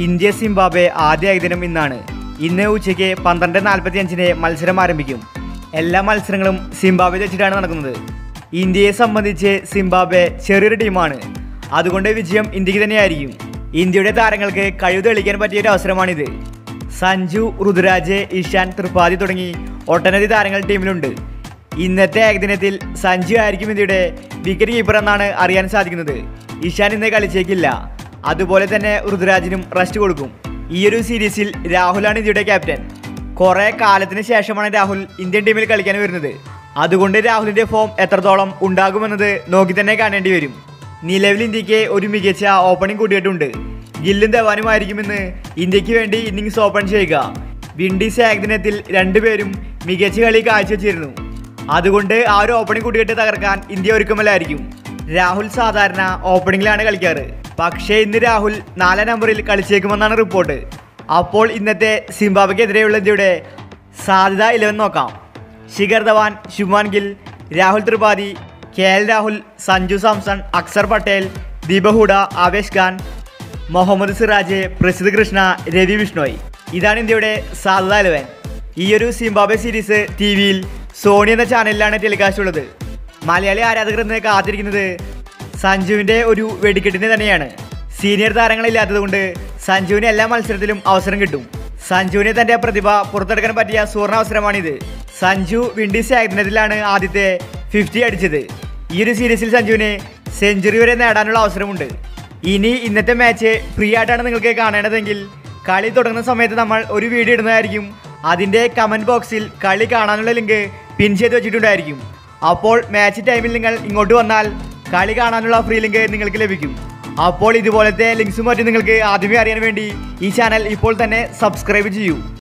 India Zimbabwe ആദ്യ ഏകദിനം ഇന്നാണ് ഇന്ന് ഉച്ചയ്ക്ക് പന്ത്രണ്ട് നാൽപ്പത്തി അഞ്ചിന് മത്സരം ആരംഭിക്കും എല്ലാ മത്സരങ്ങളും സിംബാബ്വെ വെച്ചിട്ടാണ് നടക്കുന്നത് ഇന്ത്യയെ സംബന്ധിച്ച് സിംബാബ്വെ ചെറിയൊരു ടീമാണ് അതുകൊണ്ട് വിജയം ഇന്ത്യക്ക് തന്നെയായിരിക്കും ഇന്ത്യയുടെ താരങ്ങൾക്ക് കഴിവ് തെളിയിക്കാൻ പറ്റിയ ഒരു അവസരമാണിത് സഞ്ജു ഋതുരാജ് ഇഷാൻ ത്രിപാഠി തുടങ്ങി ഒട്ടനവധി താരങ്ങൾ ടീമിലുണ്ട് ഇന്നത്തെ ഏകദിനത്തിൽ സഞ്ജു ആയിരിക്കും ഇന്ത്യയുടെ വിക്കറ്റ് കീപ്പർ എന്നാണ് അറിയാൻ സാധിക്കുന്നത് ഇഷാൻ ഇന്ന് കളിച്ചേക്കില്ല അതുപോലെ തന്നെ ഋതുരാജിനും റെസ്റ്റ് കൊടുക്കും ഈ ഒരു സീരീസിൽ രാഹുലാണ് ഇന്ത്യയുടെ ക്യാപ്റ്റൻ കുറെ കാലത്തിന് ശേഷമാണ് രാഹുൽ ഇന്ത്യൻ ടീമിൽ കളിക്കാൻ വരുന്നത് അതുകൊണ്ട് രാഹുലിന്റെ ഫോം എത്രത്തോളം ഉണ്ടാകുമെന്നത് നോക്കി തന്നെ കാണേണ്ടി വരും നിലവിൽ ഇന്ത്യക്ക് ഒരു മികച്ച ഓപ്പണിംഗ് കൂട്ടിയിട്ടുണ്ട് ഗില്ലും ധവാനുമായിരിക്കുമെന്ന് ഇന്ത്യക്ക് വേണ്ടി ഇന്നിങ്സ് ഓപ്പൺ ചെയ്യുക വിൻഡീസ് ഏകദിനത്തിൽ രണ്ടുപേരും മികച്ച കളി കാഴ്ചവെച്ചിരുന്നു അതുകൊണ്ട് ആ ഒരു ഓപ്പണിംഗ് കൂട്ടിയിട്ട് തകർക്കാൻ ഇന്ത്യ ഒരുക്കമല്ലായിരിക്കും രാഹുൽ സാധാരണ ഓപ്പണിംഗിലാണ് കളിക്കാറ് പക്ഷേ ഇന്ന് രാഹുൽ നാലാം നമ്പറിൽ കളിച്ചേക്കുമെന്നാണ് റിപ്പോർട്ട് അപ്പോൾ ഇന്നത്തെ സിംബാബ്വെക്കെതിരെയുള്ള ഇന്ത്യയുടെ സാധ്യത ഇലവൻ നോക്കാം ശിഖർ ധവാൻ ശുഭ്മാൻ ഗിൽ രാഹുൽ ത്രിപാഠി കെ എൽ രാഹുൽ സഞ്ജു സാംസൺ അക്സർ പട്ടേൽ ദീപഹുഡ ആവേശ് ഖാൻ മുഹമ്മദ് സിറാജ് പ്രസിദ്ധ് കൃഷ്ണ രവി വിഷ്ണോയ് ഇതാണ് ഇന്ത്യയുടെ സാധ്യത ഇലവൻ ഈ ഒരു സിംബാബ്വെ സീരീസ് ടി വിയിൽ സോണി എന്ന ചാനലിലാണ് ടെലികാസ്റ്റ് ഉള്ളത് മലയാളി ആരാധകർ ഇന്ന് കാത്തിരിക്കുന്നത് സഞ്ജുവിൻ്റെ ഒരു വെടിക്കെട്ടിന് തന്നെയാണ് സീനിയർ താരങ്ങളില്ലാത്തതുകൊണ്ട് സഞ്ജുവിന് എല്ലാ മത്സരത്തിലും അവസരം കിട്ടും സഞ്ജുവിനെ തന്റെ പ്രതിഭ പുറത്തെടുക്കാൻ പറ്റിയ സുവർണ അവസരമാണിത് സഞ്ജു വിൻഡീസ് ഏകദിനത്തിലാണ് ആദ്യത്തെ ഫിഫ്റ്റി അടിച്ചത് ഈ ഒരു സീരീസിൽ സഞ്ജുവിന് സെഞ്ചുറി വരെ നേടാനുള്ള അവസരമുണ്ട് ഇനി ഇന്നത്തെ മാച്ച് ഫ്രീ ആയിട്ടാണ് നിങ്ങൾക്ക് കാണേണ്ടതെങ്കിൽ കളി തുടങ്ങുന്ന സമയത്ത് നമ്മൾ ഒരു വീഡിയോ ഇടുന്നതായിരിക്കും അതിൻ്റെ കമൻറ്റ് ബോക്സിൽ കളി കാണാനുള്ള ലിങ്ക് പിൻ ചെയ്ത് വെച്ചിട്ടുണ്ടായിരിക്കും അപ്പോൾ മാച്ച് ടൈമിൽ നിങ്ങൾ ഇങ്ങോട്ട് വന്നാൽ കളി കാണാനുള്ള ഫ്രീ ലിങ്ക് നിങ്ങൾക്ക് ലഭിക്കും അപ്പോൾ ഇതുപോലത്തെ ലിങ്ക്സും മറ്റും നിങ്ങൾക്ക് ആദ്യമേ അറിയാൻ വേണ്ടി ഈ ചാനൽ ഇപ്പോൾ തന്നെ സബ്സ്ക്രൈബ് ചെയ്യൂ